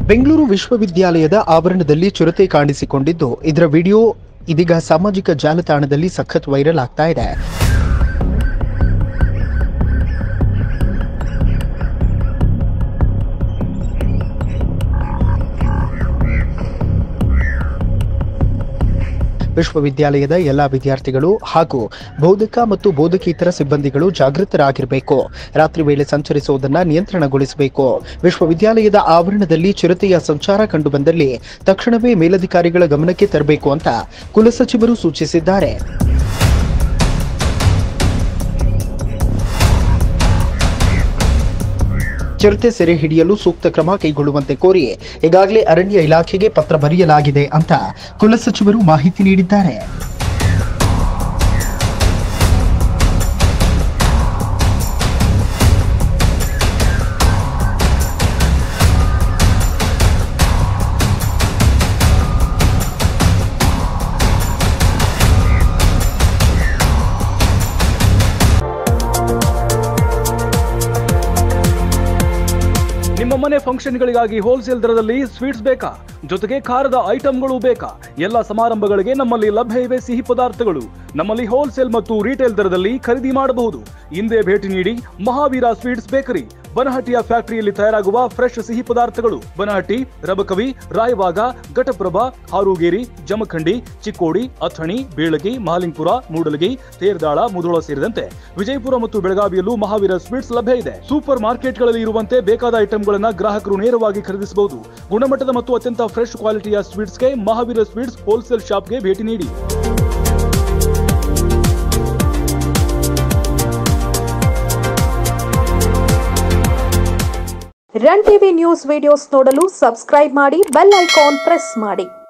ಬೆಂಗಳೂರು ವಿಶ್ವವಿದ್ಯಾಲಯದ ಆವರಣದಲ್ಲಿ ಚಿರತೆ ಕಾಣಿಸಿಕೊಂಡಿದ್ದು ಇದರ ವಿಡಿಯೋ ಇದೀಗ ಸಾಮಾಜಿಕ ಜಾಲತಾಣದಲ್ಲಿ ಸಖತ್ ವೈರಲ್ ಆಗ್ತಾ ಇದೆ ವಿಶ್ವವಿದ್ಯಾಲಯದ ಎಲ್ಲಾ ವಿದ್ಯಾರ್ಥಿಗಳು ಹಾಗೂ ಬೋಧಕ ಮತ್ತು ಬೋಧಕೇತರ ಸಿಬ್ಬಂದಿಗಳು ಜಾಗೃತರಾಗಿರಬೇಕು ರಾತ್ರಿ ವೇಳೆ ಸಂಚರಿಸುವುದನ್ನು ನಿಯಂತ್ರಣಗೊಳಿಸಬೇಕು ವಿಶ್ವವಿದ್ಯಾಲಯದ ಆವರಣದಲ್ಲಿ ಚಿರತೆಯ ಸಂಚಾರ ಕಂಡುಬಂದಲ್ಲಿ ತಕ್ಷಣವೇ ಮೇಲಧಿಕಾರಿಗಳ ಗಮನಕ್ಕೆ ತರಬೇಕು ಅಂತ ಕುಲಸಚಿವರು ಸೂಚಿಸಿದ್ದಾರೆ ಚಿರತೆ ಸೆರೆ ಹಿಡಿಯಲು ಸೂಕ್ತ ಕ್ರಮ ಕೈಗೊಳ್ಳುವಂತೆ ಕೋರಿ ಈಗಾಗಲೇ ಅರಣ್ಯ ಇಲಾಖೆಗೆ ಪತ್ರ ಬರೆಯಲಾಗಿದೆ ಅಂತ ಕುಲಸಚಿವರು ಮಾಹಿತಿ ನೀಡಿದ್ದಾರೆ ನಿಮ್ಮ ಮನೆ ಫಂಕ್ಷನ್ಗಳಿಗಾಗಿ ಹೋಲ್ಸೇಲ್ ದರದಲ್ಲಿ ಸ್ವೀಟ್ಸ್ ಬೇಕಾ ಜೊತೆಗೆ ಖಾರದ ಐಟಂಗಳು ಬೇಕಾ ಎಲ್ಲ ಸಮಾರಂಭಗಳಿಗೆ ನಮ್ಮಲ್ಲಿ ಲಭ್ಯ ಇವೆ ಸಿಹಿ ಪದಾರ್ಥಗಳು ನಮ್ಮಲ್ಲಿ ಹೋಲ್ಸೇಲ್ ಮತ್ತು ರಿಟೇಲ್ ದರದಲ್ಲಿ ಖರೀದಿ ಮಾಡಬಹುದು ಹಿಂದೆ ಭೇಟಿ ನೀಡಿ ಮಹಾವೀರ ಸ್ವೀಟ್ಸ್ ಬೇಕರಿ ಬನಹಟ್ಟಿಯ ಫ್ಯಾಕ್ಟರಿಯಲ್ಲಿ ತಯಾರಾಗುವ ಫ್ರೆಶ್ ಸಿಹಿ ಪದಾರ್ಥಗಳು ಬನಹಟ್ಟಿ ರಬಕವಿ ರಾಯವಾಗ ಘಟಪ್ರಭಾ ಹಾರೂಗೇರಿ ಜಮಖಂಡಿ ಚಿಕ್ಕೋಡಿ ಅಥಣಿ ಬೀಳಗಿ ಮಹಾಲಿಂಗ್ಪುರ ಮೂಡಲಗಿ ತೇರ್ದಾಳ ಮುಧೋಳ ಸೇರಿದಂತೆ ವಿಜಯಪುರ ಮತ್ತು ಬೆಳಗಾವಿಯಲ್ಲೂ ಮಹಾವೀರ ಸ್ವೀಟ್ಸ್ ಲಭ್ಯ ಇದೆ ಸೂಪರ್ ಮಾರ್ಕೆಟ್ಗಳಲ್ಲಿ ಇರುವಂತೆ ಬೇಕಾದ ಐಟಂಗಳನ್ನ ಗ್ರಾಹಕರು ನೇರವಾಗಿ ಖರೀದಿಸಬಹುದು ಗುಣಮಟ್ಟದ ಮತ್ತು ಅತ್ಯಂತ ಫ್ರೆಶ್ ಕ್ವಾಲಿಟಿಯ ಸ್ವೀಟ್ಸ್ಗೆ ಮಹಾವೀರ ಸ್ವೀಟ್ಸ್ ಹೋಲ್ಸೇಲ್ ಶಾಪ್ಗೆ ಭೇಟಿ ನೀಡಿ ರನ್ ಟಿವಿ ನ್ಯೂಸ್ ವಿಡಿಯೋಸ್ ನೋಡಲು ಸಬ್ಸ್ಕ್ರೈಬ್ ಮಾಡಿ ಬೆಲ್ ಐಕಾನ್ ಪ್ರೆಸ್ ಮಾಡಿ